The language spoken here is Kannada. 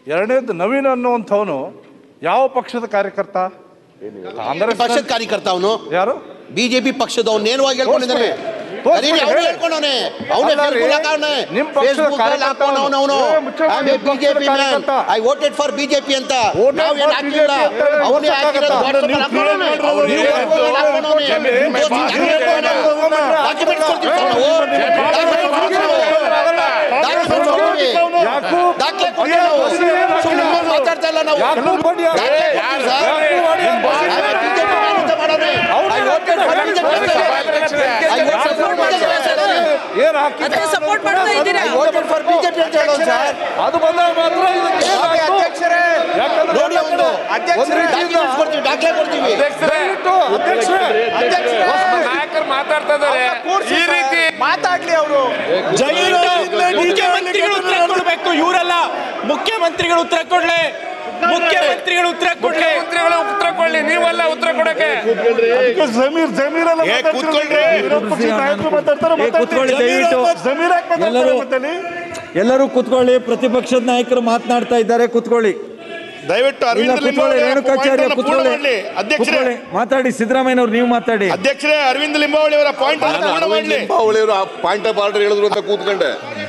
ಎರಡನೇದು ನವೀನ್ ಅನ್ನುವಂಥವನು ಯಾವ ಪಕ್ಷದ ಕಾರ್ಯಕರ್ತ ಕಾಂಗ್ರೆಸ್ ಪಕ್ಷದ ಕಾರ್ಯಕರ್ತ ಅವನು ಯಾರು ಬಿಜೆಪಿ ಪಕ್ಷದವ್ನು ನೇರವಾಗಿ ಹೇಳ್ಕೊಂಡಿದ್ದಾನೆ ತೋರ್ಸ್ಬಿಡಿ. ಅದೇ ಅವ್ನು ಹೇಳಿ. ಹೇಳ್ಕೊಂಡವನೆ ಅವನೇ ಅಲ್ಲ ರೀ, ಫೇಸ್ಬುಕ್ ಹಾಕವ್ನೆ. ನಿಮ್ ಪಕ್ಷದ ಫೇಸ್ಬುಕ್ ಅಲ್ಲಿ ಕಾರ್ಯಕರ್ತ ಹಾಕ್ಕೊಂಡವ್ನು ಅವನು ಏ, ಮುಚ್ಚಮ್ಮ, ನಿಮ್ ಪಕ್ಷದ ಬಿಜೆಪಿ ಕಾರ್ಯಕರ್ತ. ಐ ವೋಟೆಡ್ ಫಾರ್ ಬಿಜೆಪಿ ಅಂತ Voted ನಾವು for ಏನು ಹಾಕಿಲ್ಲ BJP ಅಂತ ಅವನೇ ಹಾಕಿರೋದು ಗೊತ್ತಾಗತ್ತಾ? WhatsApp ಅಲ್ಲಿ ಹಾಕ್ಕೊಂಡವ್ನೆ. ಅವ್ರು ನೀವು ಏನು Facebook ಅಲ್ಲಿ ಹಾಕ್ಕೊಂಡವ್ನೆ. ನಿಮ್ಮ ಇವತ್ತು ಪಕ್ಷದ ಹಾಕ್ಕೊಂಡವ್ನೆ. Documents ಕೊಡ್ತೀವಿ ಸರ್ ನಾವು. Documents ಕೊಡ್ತೀವಿ. Documents ಕೊಡ್ತೀವಿ. ಯಾಕೂ ದಾಖಲೆ ಕೊಡ್ತೀವಿ ನಾವು. ಸುಮ್ನೆ ಮಾತಾಡ್ತಾ ಇಲ್ಲ ನಾವು ಯಾಕೂ ಕೊಡಿ ಅವ್ರು. ದಾಖಲೆ ಕೊಡ್ತೀವಿ ಸರ್. ಆಮೇಲೆ BJP ವಿರುದ್ಧ ಮಾಡೋನೆ. I voted for BJP ಅಂತ. I voted for BJP ಅಂತ ಹೇಳೋನೆ. ಏನ್ ಹಾಕಿ ಅದನ್ನ ಸಪೋರ್ಟ್ ಮಾಡ್ತಾ ಇದ್ದೀರಾ I voted for BJP ಅಂತ ಹೇಳೋನು ಸರ್. ಅದು ಬಂದಾಗ ಮಾತ್ರ ಇದಕ್ಕೆ ಏನಾಯ್ತು? ಯಾಕಂದ್ರೆ ನೋಡಿ ಒಂದು ಒಂದು ರೀತಿಯಿಂದ ಡಾಕ್ಯುಮೆಂಟ್ಸ್ ಕೊಡ್ತೀವಿ ದಾಖಲೆ ಕೊಡ್ತೀವಿ ದಯವಿಟ್ಟು ಅಧ್ಯಕ್ಷರೇ ನಾಯಕರು ಮಾತಾಡ್ತಾ ಇದ್ದಾರೆ ಈ ರೀತಿ ಮಾತಾಡ್ಲಿ ಅವರು ಮುಖ್ಯಮಂತ್ರಿಗಳು ಉತ್ತರ ಕೊಡಬೇಕು ಇವರಲ್ಲ ಮುಖ್ಯಮಂತ್ರಿಗಳು ಉತ್ತರ ಕೊಡ್ಲಿ ಮುಖ್ಯಮಂತ್ರಿಗಳು ಉತ್ತರ ಕೊಡ್ಲಿ ಮುಖ್ಯಮಂತ್ರಿಗಳು ಉತ್ತರ ಕೊಡ್ಲಿ ನೀವಲ್ಲ ಉತ್ತರ ಕೊಡಕ್ಕೆ ಜಮೀರ್ ಜಮೀರ್ ಎಲ್ಲ ಮಾತಾಡ್ತಿರೋದು. ವಿರೋಧ ಪಕ್ಷದ ನಾಯಕರು ಮಾತಾಡ್ತಾರೆ, ಏ, ಕೂತ್ಕೊಳ್ಳಿ ಮಾತಾಡ್ತಾರೆ. ದಯವಿಟ್ಟು. ಜಮೀರ್ ಯಾಕೆ ಮಾತಾಡ್ತಾರೆ ಎಲ್ಲರೂ ಮತ್ತೆ ಅಲ್ಲಿ? ಎಲ್ಲರೂ ಕೂತ್ಕೊಳ್ಳಿ ಪ್ರತಿಪಕ್ಷದ ನಾಯಕರು ಮಾತನಾಡ್ತಾ ಇದ್ದಾರೆ ಕೂತ್ಕೊಳ್ಳಿ ದಯವಿಟ್ಟು ಇಲ್ಲ ಅರವಿಂದ್ ಕೂತ್ಕೊಳ್ಳಿ ರೇಣುಕಾಚಾರ್ಯ ಕೂತ್ಕೊಳ್ಳಿ ಅಧ್ಯಕ್ಷರೇ ಕೂತ್ಕೊಳ್ಳಿ ಮಾತಾಡಿ ಸಿದ್ದರಾಮಯ್ಯನವ್ರು ನೀವು ಮಾತಾಡಿ ಅಧ್ಯಕ್ಷರೇ ಅರವಿಂದ್ ಲಿಂಬಾವಳಿ ಅವರ ಪಾಯಿಂಟ್ ಪೂರ್ಣ ಮಾಡಲಿ ಅವಳಿಯವರು ಪಾಯಿಂಟ್ ಆಫ್ ಆರ್ಡರ್ ಹೇಳಿದ್ರು ಅಂತ ಕೂತ್ಕೊಂಡೆ